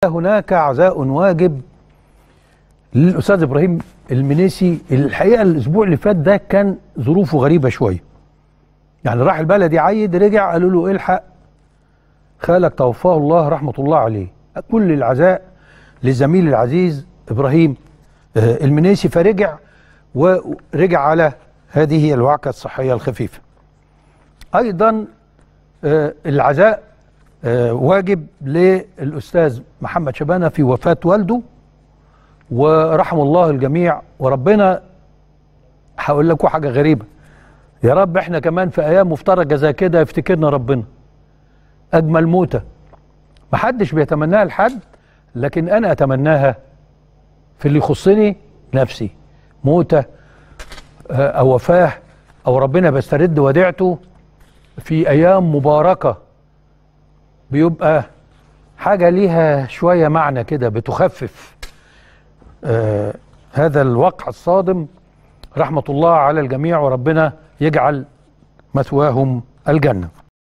هناك عزاء واجب للاستاذ ابراهيم المنيسي الحقيقه الاسبوع اللي فات ده كان ظروفه غريبه شويه يعني راح البلد يعيد رجع قالوا له الحق خالك توفاه الله رحمه الله عليه كل العزاء للزميل العزيز ابراهيم آه، المنيسي فرجع ورجع على هذه الوعكه الصحيه الخفيفه ايضا آه، العزاء آه، واجب للاستاذ محمد شبانه في وفاه والده ورحم الله الجميع وربنا هقول لكم حاجه غريبه يا رب احنا كمان في ايام مفترجه زي كده يفتكرنا ربنا اجمل موته محدش بيتمناها لحد لكن انا اتمناها في اللي يخصني نفسي موته آه، او وفاه او ربنا بيسترد وديعته في ايام مباركه بيبقى حاجه ليها شويه معنى كده بتخفف آه هذا الوقع الصادم رحمه الله على الجميع وربنا يجعل مثواهم الجنه